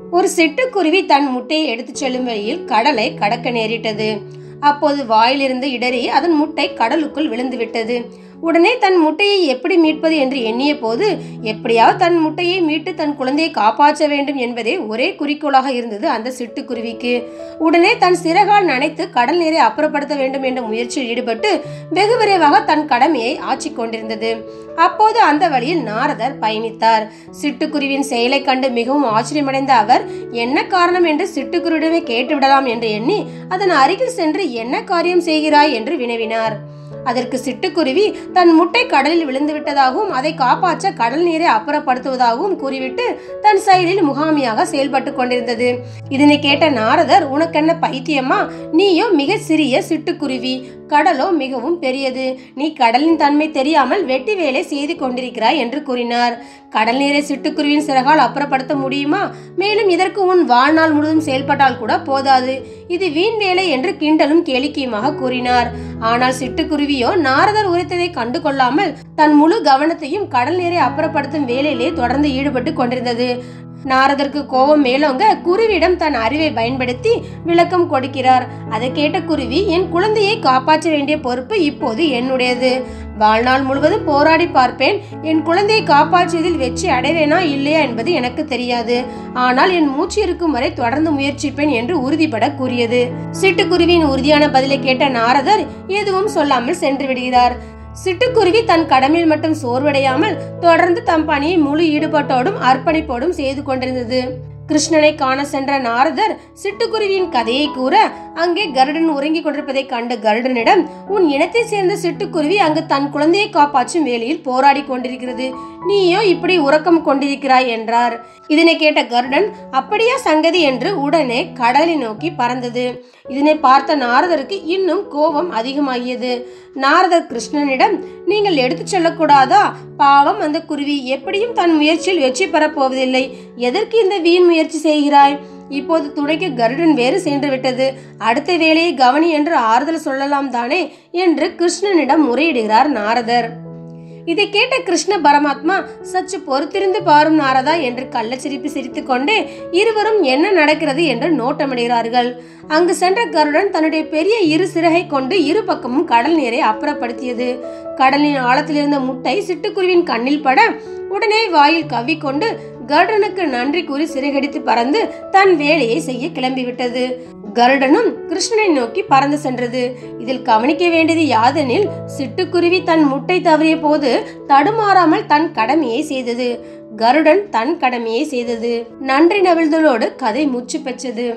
ஒரு சிட்டுக்குருவி தன் முட்டையை எடுத்துச் செல்லும் வழியில் கடலை கடக்க நேரிட்டது அப்போது வாயிலிருந்து இடறி அதன் முட்டை கடலுக்குள் விழுந்து விட்டது உடனே தன் முட்டையை எப்படி மீட்பது என்று எண்ணிய போது எப்படியாவது தன் முட்டையை மீட்டு தன் குழந்தையை காப்பாற்ற வேண்டும் என்பதே ஒரே குறிக்கோளாக இருந்தது அந்த சிட்டுக்குருவிக்கு உடனே தன் சிறகால் நனைத்து கடல் நீரை அப்புறப்படுத்த வேண்டும் என்ற முயற்சியில் ஈடுபட்டு வெகு விரைவாக தன் கடமையை ஆற்றிக் கொண்டிருந்தது அப்போது அந்த வழியில் நாரதர் பயணித்தார் சிட்டுக்குருவின் செயலை கண்டு மிகவும் ஆச்சரியமடைந்த அவர் என்ன காரணம் என்று சிட்டுக்குருவிடமே கேட்டுவிடலாம் என்று எண்ணி அதன் அருகில் சென்று என்ன காரியம் செய்கிறாய் என்று வினவினார் அதற்கு சிட்டுக்குருவி தன் முட்டை கடலில் விழுந்து விட்டதாகவும் அதை காப்பாற்ற கடல் நீரை அப்புறப்படுத்துவதாகவும் கூறிவிட்டு தன் செயலில் முகாமியாக செயல்பட்டு கொண்டிருந்தது இதனை கேட்ட நாரதர் உனக்கென்ன பைத்தியமா நீயோ மிக சிறிய சிட்டுக்குருவி கடலோ மிகவும் பெரியது நீ கடலின் தன்மை தெரியாமல் வெட்டி வேலை செய்து கொண்டிருக்கிறாய் என்று கூறினார் கடல் நீரை சிட்டுக்குருவின் சிறகால் அப்புறப்படுத்த முடியுமா மேலும் இதற்கு உன் வாழ்நாள் முழுவதும் செயல்பட்டால் கூட போதாது இது வீண் வேலை என்று கிண்டலும் கேளிக்கையுமாக கூறினார் ஆனால் சிட்டுக்குருவியோ நாரதர் உரைத்ததை கண்டு கொள்ளாமல் தன் முழு கவனத்தையும் கடல் நீரை அப்புறப்படுத்தும் வேலையிலே தொடர்ந்து ஈடுபட்டு கொண்டிருந்தது நாரதற்கு கோபம் மேலோங்க குருவியிடம் தன் அறிவை பயன்படுத்தி விளக்கம் கொடுக்கிறார் அதை கேட்ட குருவி என் குழந்தையை காப்பாற்ற வேண்டிய பொறுப்பு இப்போது என்னுடையது வாழ்நாள் முழுவதும் போராடி பார்ப்பேன் என் குழந்தையை காப்பாற்றியதில் வெற்றி அடைவேனா இல்லையா என்பது எனக்கு தெரியாது ஆனால் என் மூச்சு இருக்கும் வரை தொடர்ந்து முயற்சிப்பேன் என்று உறுதிபட கூறியது சிட்டுக்குருவியின் உறுதியான பதிலை கேட்ட நாரதர் எதுவும் சொல்லாமல் சென்று விடுகிறார் சிட்டுக்குருவி தன் கடமையில் மட்டும் சோர்வடையாமல் தொடர்ந்து தம் பணியை முழு ஈடுபாட்டோடும் அர்ப்பணிப்போடும் செய்து கொண்டிருந்தது கிருஷ்ணனை காண சென்ற நாரதர் சிட்டுக்குருவியின் கதையை கூற அங்கே கருடன் உறங்கிக் கொண்டிருப்பதை கண்ட கருடனிடம் உன் இனத்தை சேர்ந்த சிட்டுக்குருவி அங்கு தன் குழந்தையை காப்பாற்றும் வேலையில் போராடி கொண்டிருக்கிறது நீயோ இப்படி உறக்கம் கொண்டிருக்கிறாய் என்றார் இதனை கேட்ட கருடன் அப்படியா சங்கதி என்று உடனே கடலை நோக்கி பறந்தது இதனை பார்த்த நாரதருக்கு இன்னும் கோபம் அதிகமாகியது நாரதர் கிருஷ்ணனிடம் நீங்கள் எடுத்துச் செல்லக்கூடாதா பாவம் அந்த குருவி எப்படியும் தன் முயற்சியில் வெற்றி பெறப் போவதில்லை எதற்கு இந்த வீண் முயற்சி செய்கிறாய் இப்போது துணைக்கு கருடன் வேறு சென்று விட்டது அடுத்த வேலையை கவனி என்று ஆறுதல் சொல்லலாம் தானே என்று கிருஷ்ணனிடம் முறையிடுகிறார் நாரதர் இதை கேட்ட கிருஷ்ண பரமாத்மா சற்று பொறுத்திருந்து பாரும் நாரதா என்று கள்ளச்சிரிப்பு சிரித்துக் கொண்டே இருவரும் என்ன நடக்கிறது என்று நோட்டமிடுகிறார்கள் அங்கு சென்ற கருடன் தன்னுடைய பெரிய இரு சிறகை கொண்டு இரு பக்கமும் கடல் நீரை அப்புறப்படுத்தியது கடலின் ஆழத்தில் இருந்த முட்டை சிட்டுக்குருவின் கண்ணில் பட உடனே வாயில் கவ்விக்கொண்டு கருடனுக்கு நன்றி கூறி சிறகடித்து பறந்து தன் வேலையை செய்ய கிளம்பிவிட்டது கருடனும் கிருஷ்ணனை நோக்கி பறந்து சென்றது இதில் கவனிக்க வேண்டியது யாதெனில் சிட்டுக்குருவி தன் முட்டை தவறிய போது தடுமாறாமல் தன் கடமையை செய்தது கருடன் தன் கடமையை செய்தது நன்றி நவிழ்தலோடு கதை முச்சு பெற்றது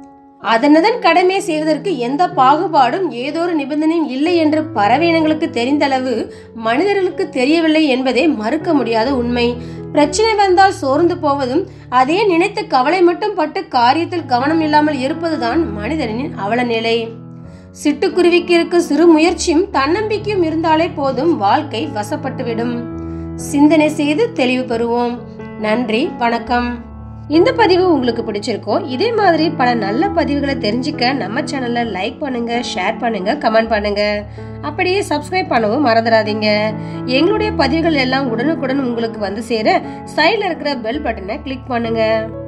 அதனதன் கடமை செய்வதற்கு எந்த பாகுபாடும் ஏதொரு நிபந்தனையும் இல்லை என்று பறவையினங்களுக்கு தெரிந்தளவு மனிதர்களுக்கு தெரியவில்லை என்பதே மறுக்க முடியாத உண்மை பிரச்சனை வந்தால் சோர்ந்து போவதும் அதே நினைத்து கவலை மட்டும் பட்டு காரியத்தில் கவனம் இல்லாமல் இருப்பதுதான் மனிதனின் அவல நிலை சிட்டுக்குருவிக்கு இருக்கும் சிறு முயற்சியும் தன்னம்பிக்கையும் இருந்தாலே போதும் வாழ்க்கை வசப்பட்டுவிடும் சிந்தனை செய்து தெளிவு பெறுவோம் நன்றி வணக்கம் இந்த பதிவு உங்களுக்கு பிடிச்சிருக்கோ இதே மாதிரி பல நல்ல பதிவுகளை தெரிஞ்சுக்க நம்ம சேனலை லைக் பண்ணுங்க ஷேர் பண்ணுங்க கமெண்ட் பண்ணுங்க அப்படியே சப்ஸ்கிரைப் பண்ணவும் மறந்துடாதீங்க எங்களுடைய பதிவுகள் எல்லாம் உடனுக்குடன் உங்களுக்கு வந்து சேர சைடில் இருக்கிற பெல் பட்டனை கிளிக் பண்ணுங்க